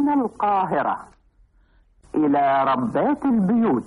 من القاهرة إلى ربات البيوت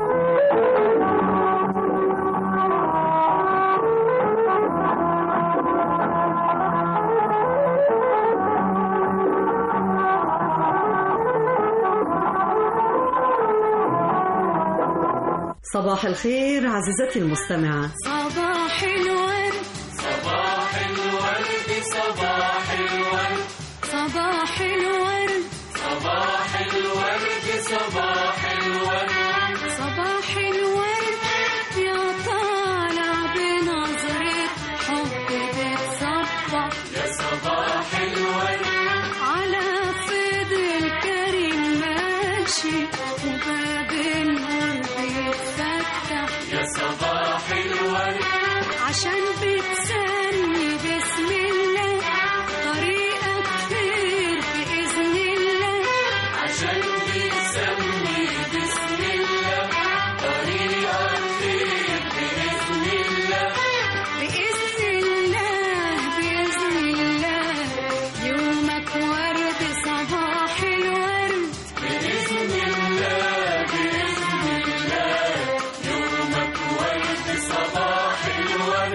صباح الخير عزيزتي المستمعة صباح الورد صباح الورد صباح الورد صباح الورد صباح الورد صباح الورد صباح الورد يا طالع بنظرة حب بتصبح يا صباح الورد على فيض الكريم ماشي وباب النور بيتفتح يا صباح الورد عشان بتسمي بسم الله طريقك خير بإذن الله عشان بتسمي بسم الله طريقك خير بإذن الله بإذن الله بإذن الله يومك ورد صباح الورد بإذن الله بإذن الله يومك ورد صباح الورد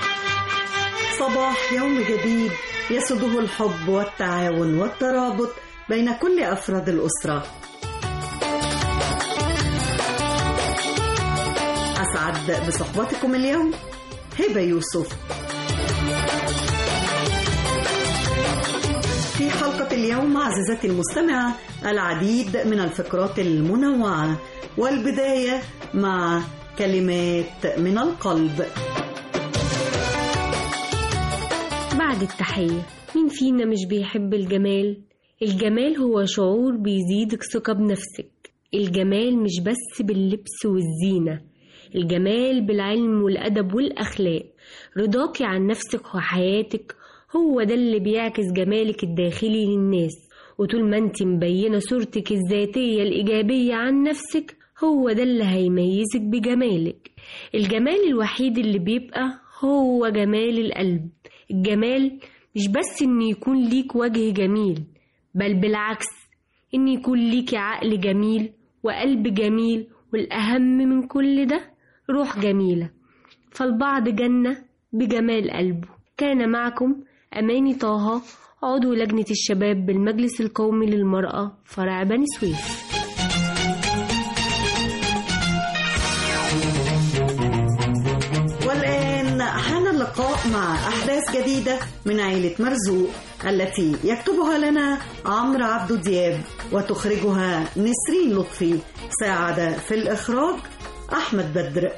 صباح يوم جديد يسده الحب والتعاون والترابط بين كل أفراد الأسرة أسعد بصحبتكم اليوم هبة يوسف في حلقة اليوم عزيزتي المستمعة العديد من الفقرات المنوعة والبداية مع كلمات من القلب بعد التحية مين فينا مش بيحب الجمال؟ الجمال هو شعور بيزيدك ثقة بنفسك الجمال مش بس باللبس والزينة الجمال بالعلم والأدب والأخلاق رضاكي عن نفسك وحياتك هو ده اللي بيعكس جمالك الداخلي للناس وطول ما انت مبينة صورتك الذاتية الإيجابية عن نفسك هو ده اللي هيميزك بجمالك الجمال الوحيد اللي بيبقى هو جمال القلب الجمال مش بس ان يكون ليك وجه جميل بل بالعكس ان يكون ليك عقل جميل وقلب جميل والاهم من كل ده روح جميلة فالبعض جنة بجمال قلبه كان معكم أماني طه عضو لجنة الشباب بالمجلس القومي للمرأة فرع بني سويف والآن حان اللقاء مع أحداث جديدة من عيلة مرزوق التي يكتبها لنا عمرو عبدو دياب وتخرجها نسرين لطفي ساعد في الإخراج أحمد بدر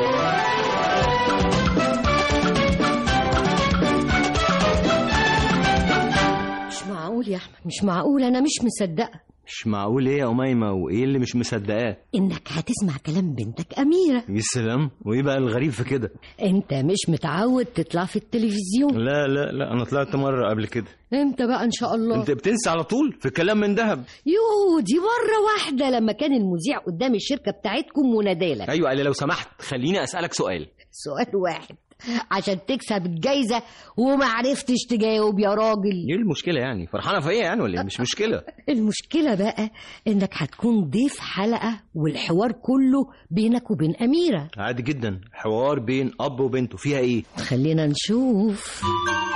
مش معقول يا احمد مش معقول انا مش مصدقه مش معقول ايه يا أميمة وايه اللي مش مصدقاه انك هتسمع كلام بنتك اميره يا سلام وايه بقى الغريب في كده انت مش متعود تطلع في التلفزيون لا لا لا انا طلعت مرة قبل كده امتى بقى ان شاء الله انت بتنسى على طول في كلام من دهب يوه دي مره واحده لما كان المذيع قدام الشركه بتاعتكم ونادالك ايوه قال لي لو سمحت خليني اسالك سؤال سؤال واحد عشان تكسب الجايزه وما عرفتش تجاوب يا راجل ايه المشكلة يعني فرحانة في ايه يعني ولا إيه؟ مش مشكلة المشكله بقى انك هتكون ضيف حلقه والحوار كله بينك وبين اميره عادي جدا حوار بين اب وبنته فيها ايه خلينا نشوف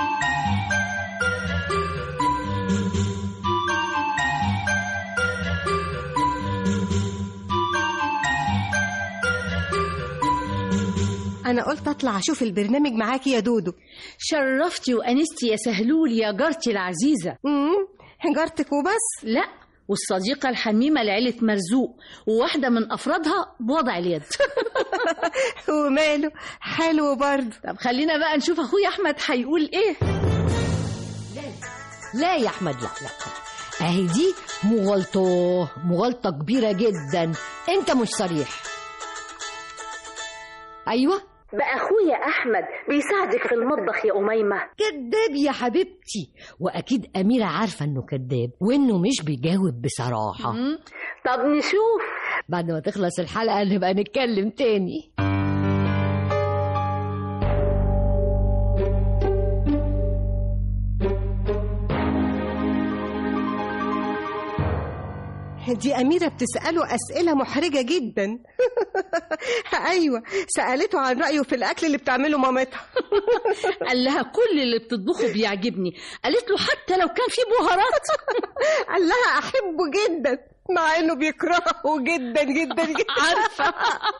أنا قلت أطلع أشوف البرنامج معاكي يا دودو شرفتي وأنستي يا سهلول يا جارتي العزيزة امم جارتك وبس لا والصديقة الحميمة لعيلة مرزوق وواحدة من أفرادها بوضع اليد وماله حلو برضه طب خلينا بقى نشوف أخويا أحمد هيقول إيه لا يا احمد لا لا اهي دي مغالطه مغالطه كبيره جدا انت مش صريح ايوه بقى أخويا أحمد بيساعدك في المطبخ يا أميمة كذاب يا حبيبتي واكيد اميره عارفه انه كذاب وانه مش بيجاوب بصراحه طب نشوف بعد ما تخلص الحلقه نبقى نتكلم تاني دي أميرة بتسأله أسئلة محرجة جدا أيوة سألته عن رأيه في الأكل اللي بتعمله مامتها قال لها كل اللي بتطبخه بيعجبني قالت له حتى لو كان فيه بهارات قال لها أحبه جدا مع إنه بيكرهه جدا جدا جدا عارفة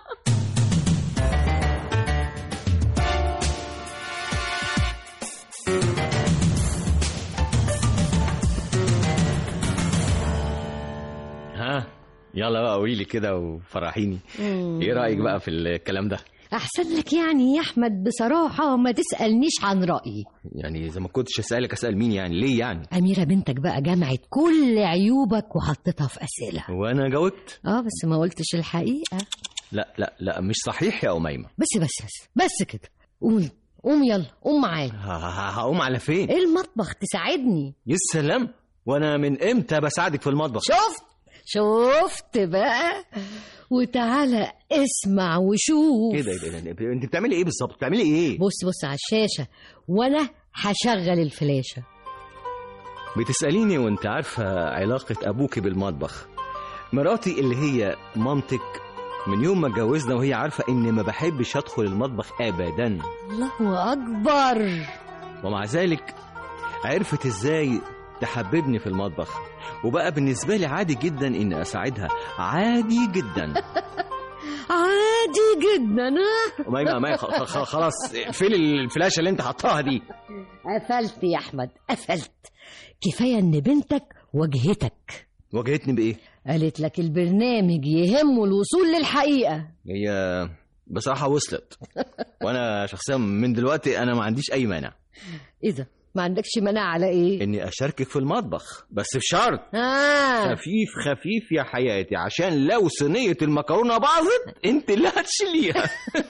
ها يلا بقى قولي لي كده وفرحيني ايه رايك بقى في الكلام ده احسن لك يعني يا احمد بصراحه ما تسالنيش عن رايي يعني اذا ما كنتش اسالك اسال مين يعني ليه يعني اميره بنتك بقى جمعت كل عيوبك وحطيتها في اسئله وانا جاوبت اه بس ما قلتش الحقيقه لا لا لا مش صحيح يا اميمه بس بس بس بس كده قوم قوم يلا قوم معايا ه- ه- هقوم على فين المطبخ تساعدني يا سلام وانا من امتى بساعدك في المطبخ شفت شفت بقى وتعالى اسمع وشوف كده كده انت بتعملي ايه بالظبط بتعملي ايه بص بص على الشاشه وانا هشغل الفلاشه بتساليني وانت عارفه علاقه ابوكي بالمطبخ مراتي اللي هي مامتك من يوم ما اتجوزنا وهي عارفه اني ما بحبش ادخل المطبخ ابدا الله اكبر ومع ذلك عرفت ازاي تحببني في المطبخ وبقى بالنسبه لي عادي جدا اني اساعدها عادي جدا عادي جدا ها ما ما خ- خ- خلاص اقفلي الفلاشه اللي انت حطاها دي قفلت يا احمد قفلت كفايه ان بنتك واجهتك واجهتني بايه قالت لك البرنامج يهمه الوصول للحقيقه هي بصراحه وصلت وانا شخصيا من دلوقتي انا ما عنديش اي مانع ايه ده ما عندكش مناعه على ايه اني اشاركك في المطبخ بس بشرط آه. خفيف خفيف يا حياتي عشان لو صينيه المكرونه باظت انت اللي هتشيليها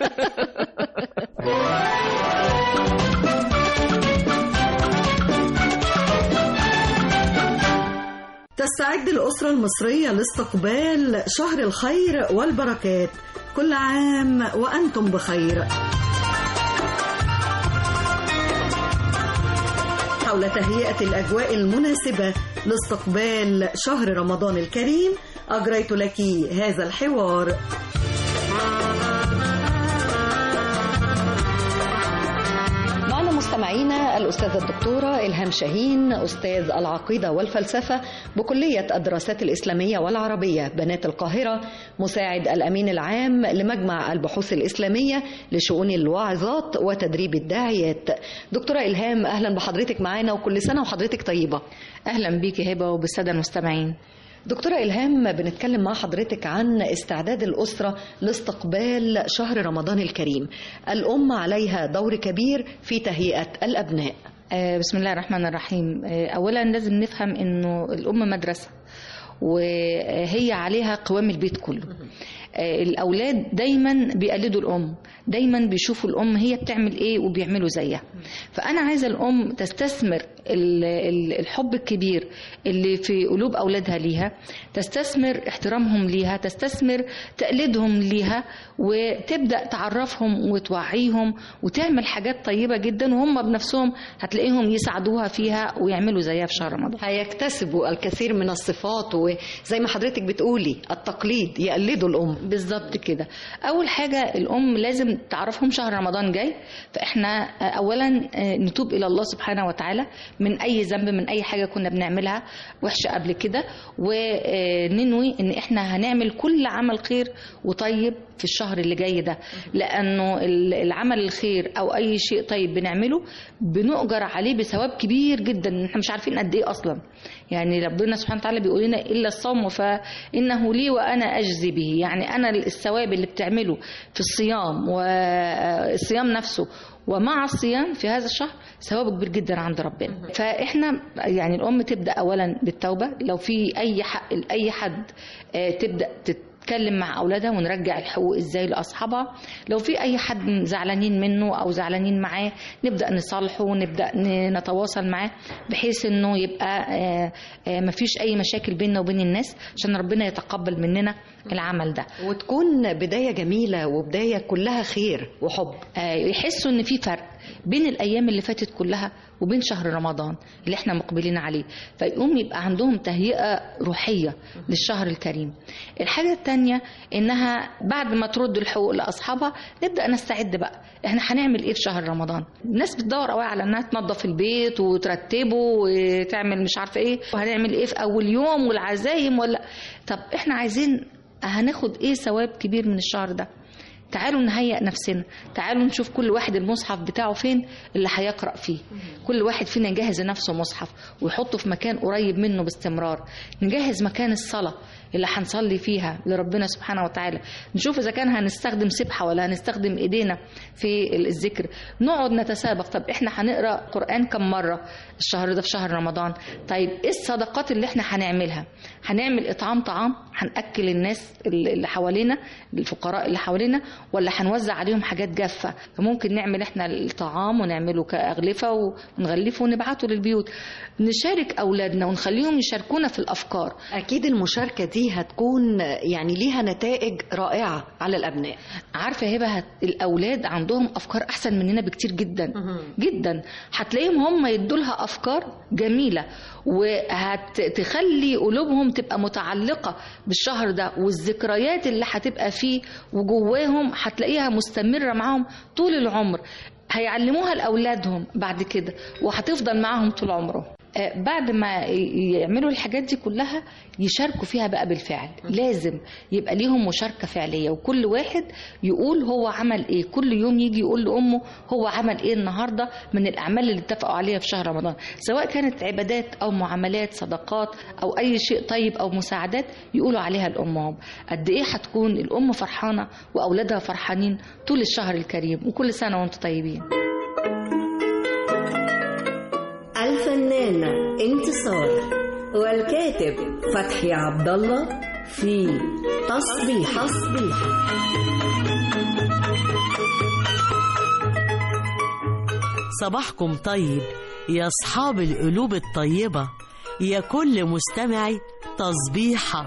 تستعد الأسرة المصرية لاستقبال شهر الخير والبركات كل عام وأنتم بخير حول تهيئة الأجواء المناسبة لاستقبال شهر رمضان الكريم أجريت لك هذا الحوار معنا مستمعينا الأستاذة الدكتورة إلهام شاهين أستاذ العقيدة والفلسفة بكلية الدراسات الإسلامية والعربية بنات القاهرة مساعد الأمين العام لمجمع البحوث الإسلامية لشؤون الواعظات وتدريب الداعيات دكتورة إلهام أهلا بحضرتك معانا وكل سنة وحضرتك طيبة أهلا بيكي هبة وبالسادة المستمعين دكتورة إلهام بنتكلم مع حضرتك عن استعداد الأسرة لاستقبال شهر رمضان الكريم الأم عليها دور كبير في تهيئة الأبناء آه، بسم الله الرحمن الرحيم آه، أولا لازم نفهم أنه الأم مدرسة وهي عليها قوام البيت كله آه، الأولاد دايما بيقلدوا الأم دايما بيشوفوا الأم هي بتعمل إيه وبيعملوا زيها فأنا عايزة الأم تستثمر ال- ال- الحب الكبير اللي في قلوب أولادها ليها تستثمر احترامهم ليها تستثمر تقليدهم ليها وتبدأ تعرفهم وتوعيهم وتعمل حاجات طيبة جدا وهم بنفسهم هتلاقيهم يساعدوها فيها ويعملوا زيها في شهر رمضان هيكتسبوا الكثير من الصفات وزي ما حضرتك بتقولي التقليد يقلدوا الأم بالظبط كده اول حاجه الام لازم تعرفهم شهر رمضان جاي فاحنا اولا نتوب الى الله سبحانه وتعالى من اي ذنب من اي حاجه كنا بنعملها وحشه قبل كده وننوي ان احنا هنعمل كل عمل خير وطيب في الشهر اللي جاي ده لانه العمل الخير او اي شيء طيب بنعمله بنؤجر عليه بثواب كبير جدا احنا مش عارفين قد ايه اصلا يعني ربنا سبحانه وتعالى بيقول لنا الا الصوم فانه لي وانا اجزي به يعني انا الثواب اللي بتعمله في الصيام والصيام نفسه ومع الصيام في هذا الشهر ثواب كبير جدا عند ربنا فاحنا يعني الام تبدا اولا بالتوبه لو في اي حق لاي حد تبدا تت نتكلم مع اولادها ونرجع الحقوق ازاي لاصحابها لو في اي حد زعلانين منه او زعلانين معاه نبدا نصالحه ونبدا نتواصل معاه بحيث انه يبقى مفيش اي مشاكل بيننا وبين الناس عشان ربنا يتقبل مننا العمل ده وتكون بداية جميلة وبداية كلها خير وحب آه، يحسوا ان في فرق بين الايام اللي فاتت كلها وبين شهر رمضان اللي احنا مقبلين عليه فيقوم يبقى عندهم تهيئه روحيه للشهر الكريم الحاجه الثانيه انها بعد ما ترد الحقوق لاصحابها نبدا نستعد بقى احنا هنعمل ايه في شهر رمضان الناس بتدور قوي على انها تنظف البيت وترتبه وتعمل مش عارفه ايه وهنعمل ايه في اول يوم والعزايم ولا طب احنا عايزين هناخد ايه ثواب كبير من الشهر ده تعالوا نهيئ نفسنا تعالوا نشوف كل واحد المصحف بتاعه فين اللي هيقرأ فيه كل واحد فينا يجهز لنفسه مصحف ويحطه في مكان قريب منه باستمرار نجهز مكان الصلاة اللي هنصلي فيها لربنا سبحانه وتعالى نشوف إذا كان هنستخدم سبحة ولا هنستخدم إيدينا في الذكر نقعد نتسابق طب إحنا هنقرأ قرآن كم مرة الشهر ده في شهر رمضان طيب إيه الصدقات اللي إحنا هنعملها هنعمل إطعام طعام هنأكل الناس اللي حوالينا الفقراء اللي حوالينا ولا هنوزع عليهم حاجات جافة فممكن نعمل احنا الطعام ونعمله كأغلفة ونغلفه ونبعته للبيوت نشارك أولادنا ونخليهم يشاركونا في الأفكار أكيد المشاركة دي هتكون يعني ليها نتائج رائعة على الأبناء عارفة هبة هت... الأولاد عندهم أفكار أحسن مننا بكتير جدا جدا هتلاقيهم هم يدوا لها أفكار جميلة وهتخلي قلوبهم تبقى متعلقة بالشهر ده والذكريات اللي هتبقى فيه وجواهم هتلاقيها مستمرة معاهم طول العمر هيعلموها لأولادهم بعد كده وهتفضل معاهم طول عمرهم آه، بعد ما يعملوا الحاجات دي كلها يشاركوا فيها بقى بالفعل لازم يبقى ليهم مشاركة فعلية وكل واحد يقول هو عمل ايه كل يوم يجي يقول لأمه هو عمل ايه النهاردة من الأعمال اللي اتفقوا عليها في شهر رمضان سواء كانت عبادات أو معاملات صدقات أو أي شيء طيب أو مساعدات يقولوا عليها لأمهم قد ايه هتكون الأم فرحانة وأولادها فرحانين طول الشهر الكريم وكل سنة وانتم طيبين الفنانة انتصار والكاتب فتحي عبد الله في تصبيح تصبيح صباحكم طيب يا أصحاب القلوب الطيبة يا كل مستمعي تصبيحة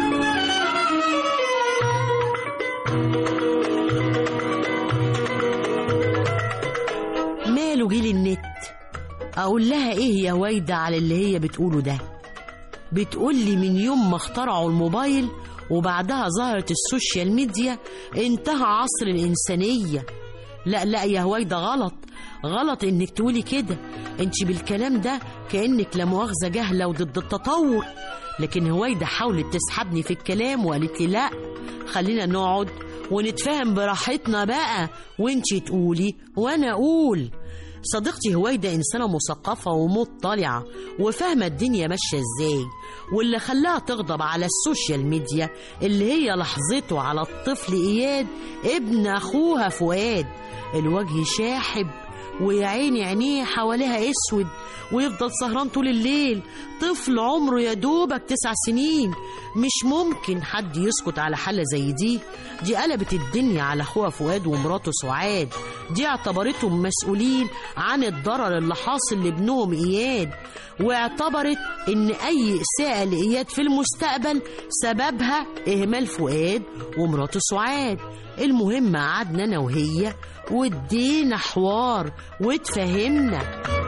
ماله جيل النت أقول لها إيه يا وايدة على اللي هي بتقوله ده بتقول لي من يوم ما اخترعوا الموبايل وبعدها ظهرت السوشيال ميديا انتهى عصر الإنسانية لا لا يا هويدا غلط غلط انك تقولي كده انت بالكلام ده كأنك لا مؤاخذة جاهلة وضد التطور لكن هويدا حاولت تسحبني في الكلام وقالت لي لا خلينا نقعد ونتفاهم براحتنا بقى وانتي تقولي وانا اقول صديقتي هويدا إنسانة مثقفة ومطلعة وفاهمة الدنيا ماشية إزاي واللي خلاها تغضب على السوشيال ميديا اللي هي لحظته على الطفل إياد ابن أخوها فؤاد الوجه شاحب ويا عيني عينيه حواليها اسود ويفضل سهران طول الليل طفل عمره يا دوبك تسع سنين مش ممكن حد يسكت على حالة زي دي دي قلبت الدنيا على اخوها فؤاد ومراته سعاد دي اعتبرتهم مسؤولين عن الضرر اللي حاصل لابنهم اياد واعتبرت ان اي اساءة لاياد في المستقبل سببها اهمال فؤاد ومراته سعاد المهم قعدنا انا وهي وادينا حوار واتفهمنا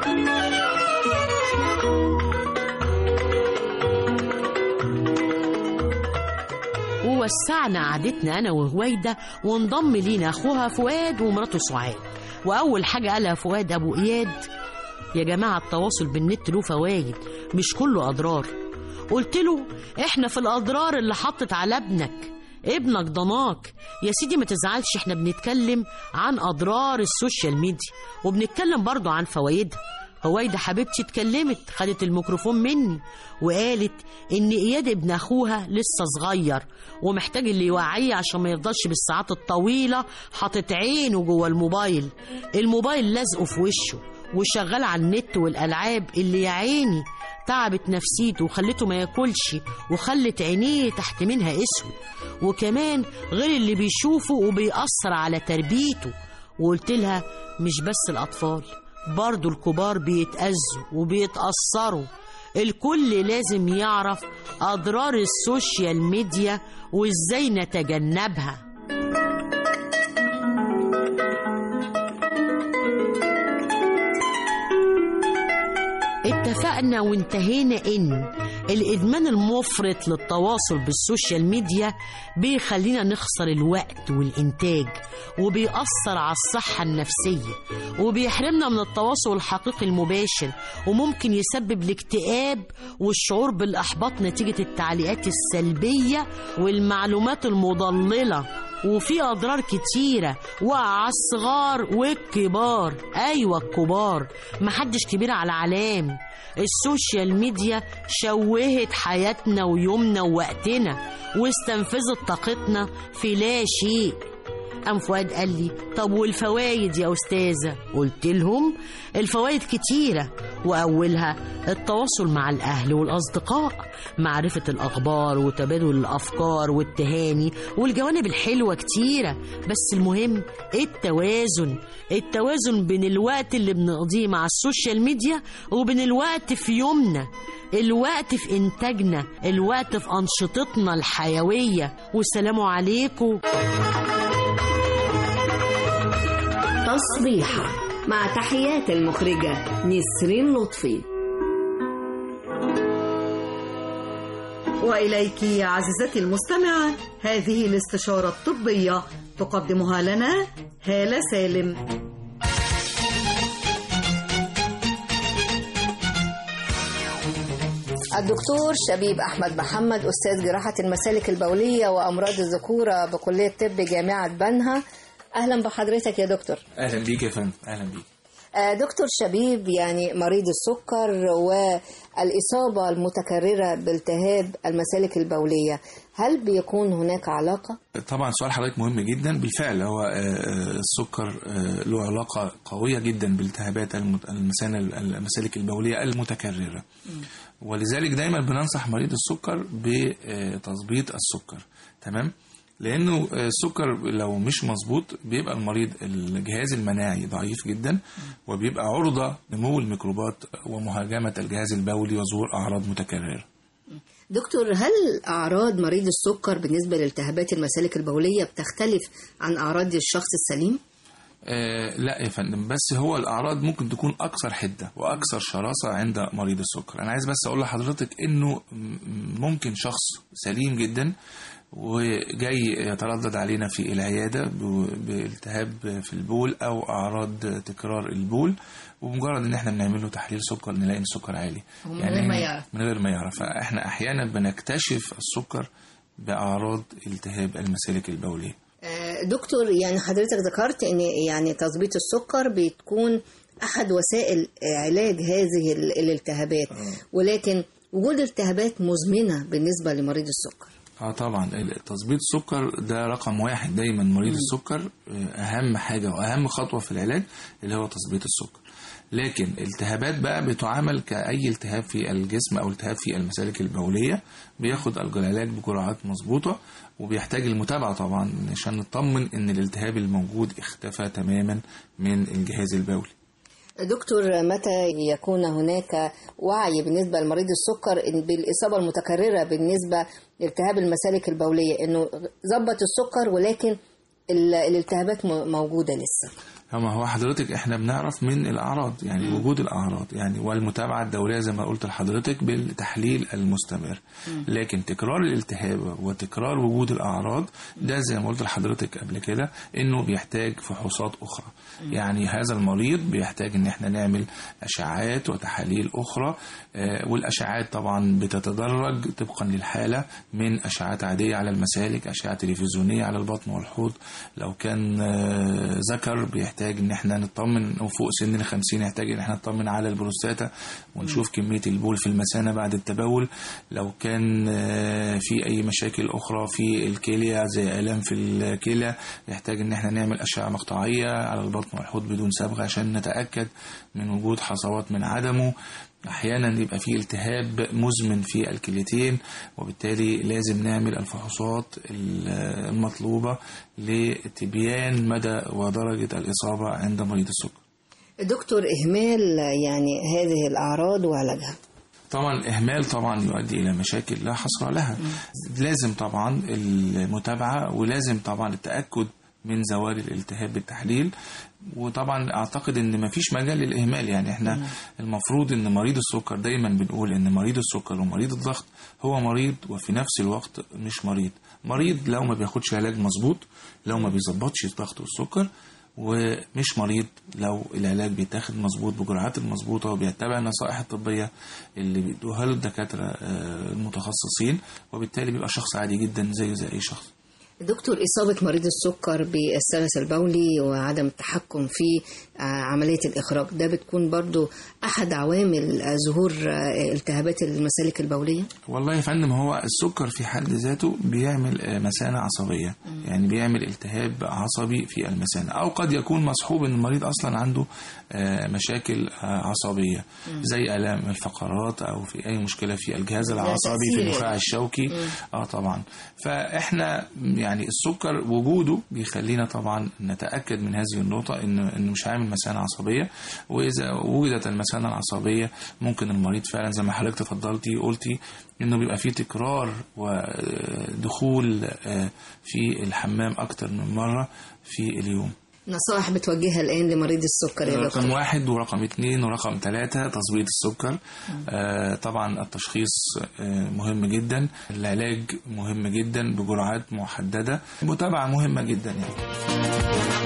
ووسعنا قعدتنا انا وهويده وانضم لينا اخوها فؤاد ومراته سعاد واول حاجه قالها فؤاد ابو اياد يا جماعه التواصل بالنت له فوايد مش كله اضرار قلت له احنا في الاضرار اللي حطت على ابنك ابنك ضناك يا سيدي ما تزعلش احنا بنتكلم عن اضرار السوشيال ميديا وبنتكلم برضو عن فوائدها هويدا حبيبتي اتكلمت خدت الميكروفون مني وقالت ان اياد ابن اخوها لسه صغير ومحتاج اللي يوعيه عشان ما يفضلش بالساعات الطويله حاطط عينه جوه الموبايل الموبايل لازقه في وشه وشغال على النت والالعاب اللي يا عيني تعبت نفسيته وخلته ما ياكلش وخلت عينيه تحت منها اسود وكمان غير اللي بيشوفه وبيأثر على تربيته وقلت لها مش بس الأطفال برضو الكبار بيتأذوا وبيتأثروا الكل لازم يعرف أضرار السوشيال ميديا وإزاي نتجنبها اتفقنا وانتهينا ان الادمان المفرط للتواصل بالسوشيال ميديا بيخلينا نخسر الوقت والانتاج وبيأثر على الصحة النفسية وبيحرمنا من التواصل الحقيقي المباشر وممكن يسبب الاكتئاب والشعور بالإحباط نتيجة التعليقات السلبية والمعلومات المضللة وفي أضرار كتيرة وعلى الصغار والكبار أيوة الكبار محدش كبير على علام السوشيال ميديا شوهت حياتنا ويومنا ووقتنا واستنفذت طاقتنا في لا شيء قام فؤاد قال لي طب والفوايد يا أستاذة قلت لهم الفوايد كتيرة وأولها التواصل مع الأهل والأصدقاء معرفة الأخبار وتبادل الأفكار والتهاني والجوانب الحلوة كتيرة بس المهم التوازن التوازن بين الوقت اللي بنقضيه مع السوشيال ميديا وبين الوقت في يومنا الوقت في إنتاجنا الوقت في أنشطتنا الحيوية والسلام عليكم تصبيحة مع تحيات المخرجة نسرين لطفي وإليك يا عزيزتي المستمعة هذه الاستشارة الطبية تقدمها لنا هالة سالم الدكتور شبيب أحمد محمد أستاذ جراحة المسالك البولية وأمراض الذكورة بكلية طب جامعة بنها أهلا بحضرتك يا دكتور اهلا بيك يا فندم اهلا بيك آه، دكتور شبيب يعني مريض السكر والإصابة المتكررة بالتهاب المسالك البولية هل بيكون هناك علاقة؟ طبعا سؤال حضرتك مهم جدا بالفعل هو آه، آه، السكر آه، له علاقة قوية جدا بالتهابات المت- المثانة المسالك البولية المتكررة ولذلك دايما بننصح مريض السكر بتظبيط السكر تمام لانه السكر لو مش مظبوط بيبقى المريض الجهاز المناعي ضعيف جدا وبيبقى عرضة لنمو الميكروبات ومهاجمة الجهاز البولي وظهور أعراض متكررة دكتور هل أعراض مريض السكر بالنسبة لالتهابات المسالك البولية بتختلف عن أعراض الشخص السليم؟ آه لا يا فندم بس هو الأعراض ممكن تكون أكثر حدة وأكثر شراسة عند مريض السكر أنا عايز بس أقول لحضرتك إنه م- ممكن شخص سليم جدا وجاي يتردد علينا في العيادة ب- بالتهاب في البول أو أعراض تكرار البول ومجرد إن إحنا بنعمل له تحليل سكر نلاقي إن السكر عالي من غير ما يعرف. من غير ما يعرف فإحنا أحيانا بنكتشف السكر بأعراض التهاب المسالك البولية آه، دكتور يعني حضرتك ذكرت ان يعني تظبيط السكر بتكون احد وسائل آه، علاج هذه ال- الالتهابات ولكن وجود التهابات مزمنه بالنسبه لمريض السكر اه طبعا ال- تظبيط السكر ده رقم واحد دايما مريض السكر آه، اهم حاجه واهم خطوه في العلاج اللي هو تظبيط السكر لكن التهابات بقى بتعامل كأي التهاب في الجسم أو التهاب في المسالك البولية بياخد العلاج بجرعات مظبوطة وبيحتاج المتابعة طبعا عشان نطمن إن الالتهاب الموجود اختفى تماما من الجهاز البولي دكتور متى يكون هناك وعي بالنسبه لمريض السكر إن بالاصابه المتكرره بالنسبه لالتهاب المسالك البوليه انه ظبط السكر ولكن ال- الالتهابات م- موجوده لسه أما هو حضرتك احنا بنعرف من الأعراض يعني وجود الأعراض يعني والمتابعة الدورية زي ما قلت لحضرتك بالتحليل المستمر لكن تكرار الالتهاب وتكرار وجود الأعراض ده زي ما قلت لحضرتك قبل كده إنه بيحتاج فحوصات أخرى يعني هذا المريض بيحتاج إن احنا نعمل أشعاعات وتحاليل أخرى آه، والأشعاعات طبعا بتتدرج طبقا للحالة من أشعاعات عادية على المسالك أشعة تلفزيونية على البطن والحوض لو كان آه، ذكر بيحتاج ان احنا نطمن وفوق سن ال 50 يحتاج ان احنا نطمن على البروستاتا ونشوف كمية البول في المثانة بعد التبول لو كان آه، في اي مشاكل اخرى في الكلية زي الام في الكلى يحتاج ان احنا نعمل اشعة مقطعية على البطن والحوض بدون صبغة عشان نتأكد من وجود حصوات من عدمه احيانا يبقى في التهاب مزمن في الكليتين وبالتالي لازم نعمل الفحوصات المطلوبه لتبيان مدى ودرجه الاصابه عند مريض السكر دكتور إهمال يعني هذه الأعراض وعلاجها طبعا الإهمال طبعا يؤدي إلى مشاكل لا حصر لها لازم طبعا المتابعة ولازم طبعا التأكد من زوال الالتهاب بالتحليل وطبعا اعتقد ان مفيش مجال للاهمال يعني احنا المفروض ان مريض السكر دايما بنقول ان مريض السكر ومريض الضغط هو مريض وفي نفس الوقت مش مريض مريض لو ما بياخدش علاج مظبوط لو ما بيظبطش الضغط والسكر ومش مريض لو العلاج بيتاخد مظبوط بجرعات المظبوطة وبيتبع النصائح الطبية اللي بيدوها له الدكاترة آه، المتخصصين وبالتالي بيبقى شخص عادي جدا زيه زي أي شخص دكتور إصابة مريض السكر بالسلس البولي وعدم التحكم في آه، عملية الإخراج ده بتكون برضو أحد عوامل آه، ظهور آه، التهابات المسالك البولية والله يا فندم هو السكر في حد ذاته بيعمل آه، مثانة عصبية يعني بيعمل التهاب عصبي في المثانة أو قد يكون مصحوب إن المريض أصلا عنده آه، مشاكل آه، عصبية زي آلام الفقرات أو في أي مشكلة في الجهاز العصبي في تأثير النخاع يعني. الشوكي مم. اه طبعا فاحنا يعني السكر وجوده بيخلينا طبعا نتاكد من هذه النقطه ان انه مش عامل مثانه عصبيه واذا وجدت المثانه العصبيه ممكن المريض فعلا زي ما حضرتك تفضلتي قلتي انه بيبقى فيه تكرار ودخول آه، في الحمام اكتر من مره في اليوم نصائح بتوجهها الآن لمريض السكر يا دكتور رقم واحد ورقم اتنين ورقم ثلاثة تظبيط السكر آه طبعا التشخيص آه مهم جدا العلاج مهم جدا بجرعات محددة المتابعة مهمة جدا يعني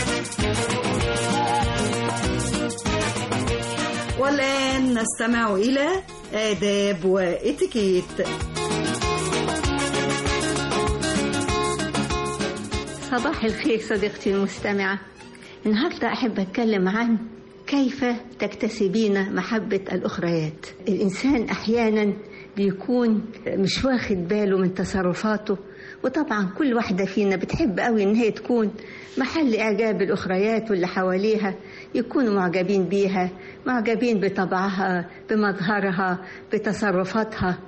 والآن نستمع إلى آداب وإتيكيت صباح الخير صديقتي المستمعة النهاردة أحب أتكلم عن كيف تكتسبين محبة الأخريات الإنسان أحيانا بيكون مش واخد باله من تصرفاته وطبعا كل واحدة فينا بتحب قوي إن هي تكون محل إعجاب الأخريات واللي حواليها يكونوا معجبين بيها معجبين بطبعها بمظهرها بتصرفاتها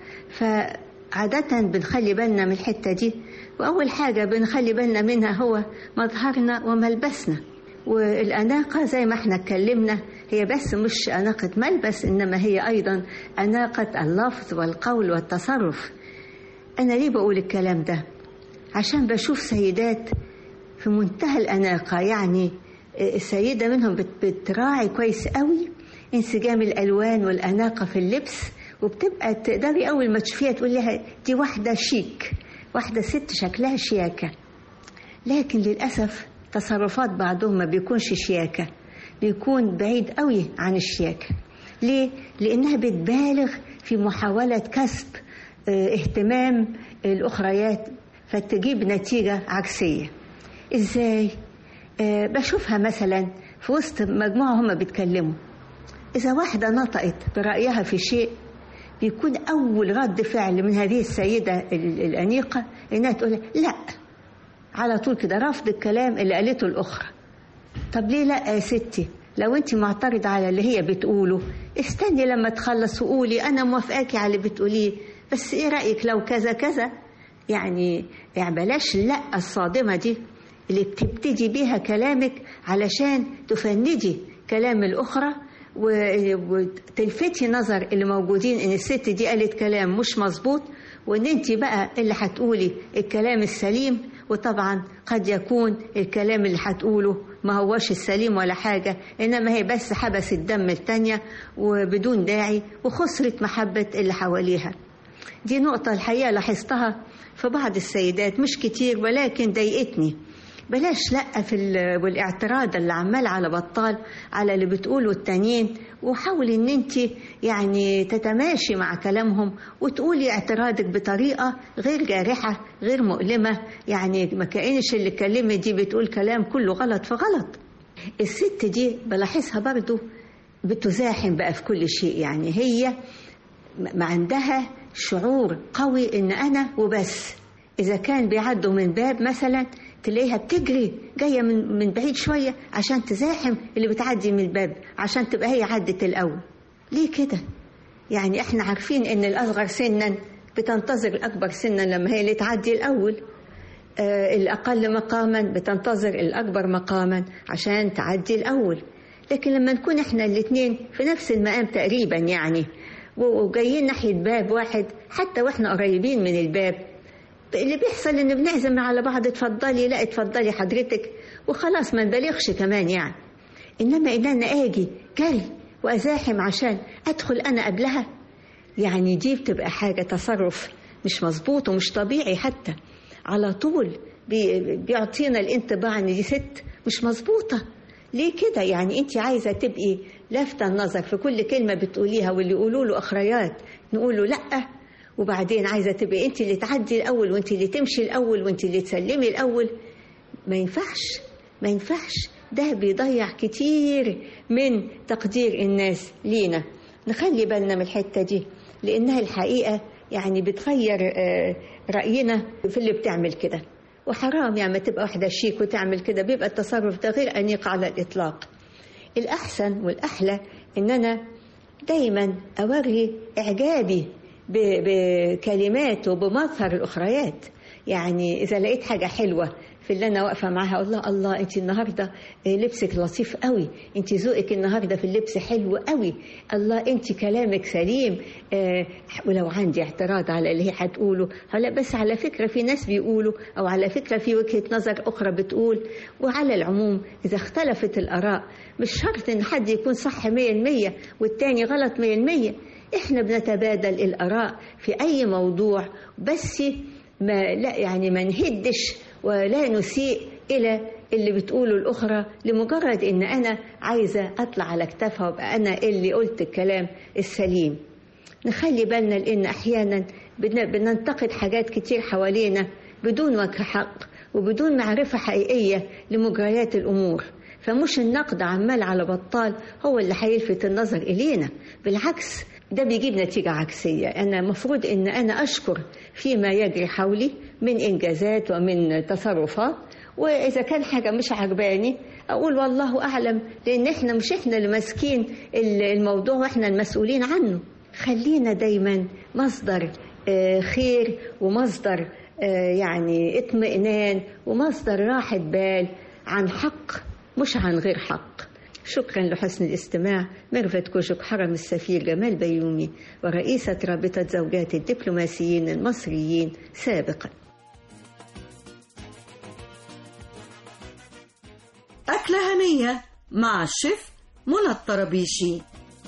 فعادة بنخلي بالنا من الحتة دي وأول حاجة بنخلي بالنا منها هو مظهرنا وملبسنا والأناقة زي ما احنا اتكلمنا هي بس مش أناقة ملبس إنما هي أيضا أناقة اللفظ والقول والتصرف أنا ليه بقول الكلام ده عشان بشوف سيدات في منتهى الأناقة يعني السيدة منهم بت- بتراعي كويس قوي انسجام الألوان والأناقة في اللبس وبتبقى تقدري أول ما تشوفيها تقول لها دي واحدة شيك واحدة ست شكلها شياكة لكن للأسف تصرفات بعضهم ما بيكونش شياكة بيكون بعيد قوي عن الشياكة ليه؟ لأنها بتبالغ في محاولة كسب اه، اهتمام الأخريات فتجيب نتيجة عكسية إزاي؟ آه، بشوفها مثلا في وسط مجموعة هما بيتكلموا إذا واحدة نطقت برأيها في شيء بيكون أول رد فعل من هذه السيدة ال- الأنيقة إنها تقول لا على طول كده رفض الكلام اللي قالته الأخرى طب ليه لا يا ستي لو انت معترضة على اللي هي بتقوله استني لما تخلص وقولي انا موافقاكي على اللي بتقوليه بس ايه رأيك لو كذا كذا يعني يعني بلاش لا الصادمة دي اللي بتبتدي بيها كلامك علشان تفندي كلام الأخرى و- وتلفتي نظر اللي موجودين ان الست دي قالت كلام مش مظبوط وان انت بقى اللي هتقولي الكلام السليم وطبعا قد يكون الكلام اللي هتقوله ما هوش السليم ولا حاجة إنما هي بس حبس الدم التانية وبدون داعي وخسرت محبة اللي حواليها دي نقطة الحقيقة لاحظتها في بعض السيدات مش كتير ولكن ضايقتني بلاش لا في ال- والاعتراض اللي عمال على بطال على اللي بتقوله التانيين وحاولي ان انت يعني تتماشي مع كلامهم وتقولي اعتراضك بطريقه غير جارحه غير مؤلمه يعني ما كانش اللي اتكلمت دي بتقول كلام كله غلط فغلط الست دي بلاحظها برضو بتزاحم بقى في كل شيء يعني هي ما عندها شعور قوي ان انا وبس اذا كان بيعدوا من باب مثلا تلاقيها بتجري جايه من من بعيد شويه عشان تزاحم اللي بتعدي من الباب عشان تبقى هي عدت الاول ليه كده يعني احنا عارفين ان الاصغر سنا بتنتظر الاكبر سنا لما هي اللي تعدي الاول آه الاقل مقاما بتنتظر الاكبر مقاما عشان تعدي الاول لكن لما نكون احنا الاثنين في نفس المقام تقريبا يعني و- وجايين ناحية باب واحد حتى واحنا قريبين من الباب اللي بيحصل ان بنعزم على بعض اتفضلي لا اتفضلي حضرتك وخلاص ما نبالغش كمان يعني انما ان انا اجي جري وازاحم عشان ادخل انا قبلها يعني دي بتبقى حاجة تصرف مش مظبوط ومش طبيعي حتى على طول بي- بيعطينا الانطباع ان دي ست مش مظبوطة ليه كده يعني انت عايزة تبقي لافتة النظر في كل كلمة بتقوليها واللي يقولوا له اخريات نقول له لا وبعدين عايزة تبقي انت اللي تعدي الاول وانت اللي تمشي الاول وانت اللي تسلمي الاول ما ينفعش ما ينفعش ده بيضيع كتير من تقدير الناس لينا نخلي بالنا من الحتة دي لأنها الحقيقة يعني بتغير آه، رأينا في اللي بتعمل كده وحرام يعني ما تبقى واحدة شيك وتعمل كده بيبقى التصرف ده غير أنيق على الإطلاق الأحسن والأحلى إن أنا دايما أوري إعجابي ب- بكلمات وبمظهر الأخريات يعني إذا لقيت حاجة حلوة في اللي أنا واقفة معاها أقول لها الله أنت النهاردة آه، لبسك لطيف قوي أنت ذوقك النهاردة في اللبس حلو قوي الله أنت كلامك سليم آه، ولو عندي اعتراض على اللي هي هتقوله هلا بس على فكرة في ناس بيقولوا أو على فكرة في وجهة نظر أخرى بتقول وعلى العموم إذا اختلفت الآراء مش شرط إن حد يكون صح مية المية والتاني غلط مية المية إحنا بنتبادل الآراء في أي موضوع بس ما لا يعني ما نهدش ولا نسيء إلى اللي بتقوله الأخرى لمجرد إن أنا عايزة أطلع على كتافها وأبقى أنا اللي قلت الكلام السليم نخلي بالنا لأن أحيانا بن- بننتقد حاجات كتير حوالينا بدون وجه حق وبدون معرفة حقيقية لمجريات الأمور فمش النقد عمال على بطال هو اللي هيلفت النظر إلينا بالعكس ده بيجيب نتيجة عكسية أنا مفروض إن أنا أشكر فيما يجري حولي من إنجازات ومن تصرفات وإذا كان حاجة مش عجباني أقول والله أعلم لأن إحنا مش إحنا اللي ماسكين الموضوع وإحنا المسؤولين عنه خلينا دايما مصدر آه، خير ومصدر آه، يعني اطمئنان ومصدر راحة بال عن حق مش عن غير حق شكرا لحسن الاستماع ميرفت كوشك حرم السفير جمال بيومي ورئيسة رابطة زوجات الدبلوماسيين المصريين سابقا أكلة هنية مع الشيف منى الطربيشي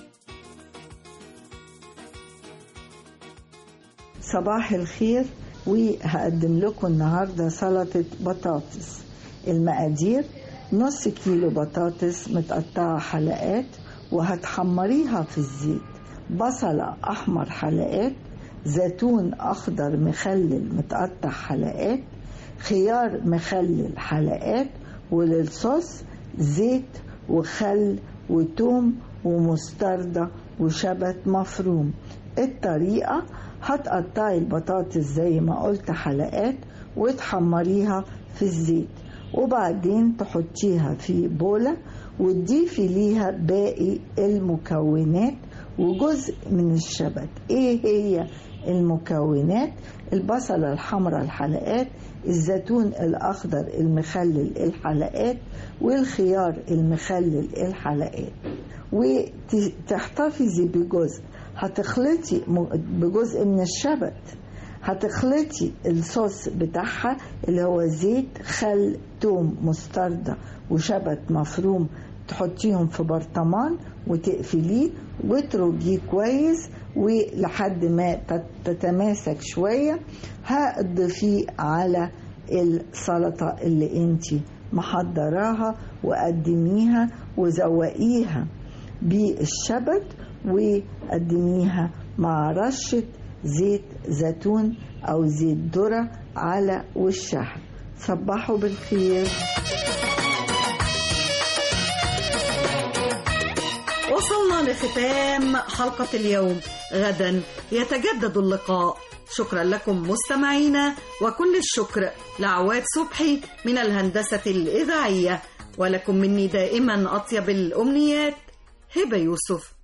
صباح الخير وهقدم لكم النهارده سلطة بطاطس المقادير نص كيلو بطاطس متقطعة حلقات وهتحمريها في الزيت بصلة أحمر حلقات زيتون أخضر مخلل متقطع حلقات خيار مخلل حلقات وللصوص زيت وخل وتوم ومستردة وشبت مفروم الطريقة هتقطعي البطاطس زي ما قلت حلقات وتحمريها في الزيت وبعدين تحطيها في بولة وتضيفي ليها باقي المكونات وجزء من الشبت ايه هي المكونات البصلة الحمراء الحلقات الزيتون الأخضر المخلل الحلقات والخيار المخلل الحلقات وتحتفظي بجزء هتخلطي م- بجزء من الشبت هتخلطي الصوص بتاعها اللي هو زيت خل توم مستردة وشبت مفروم تحطيهم في برطمان وتقفليه وترجيه كويس ولحد ما تت- تتماسك شوية هتضيفيه على السلطة اللي انتي محضراها وقدميها وزوقيها بالشبت وقدميها مع رشة زيت زيتون أو زيت ذرة على وشها صبحوا بالخير وصلنا لختام حلقة اليوم غدا يتجدد اللقاء شكرا لكم مستمعينا وكل الشكر لعواد صبحي من الهندسة الإذاعية ولكم مني دائما أطيب الأمنيات هبة يوسف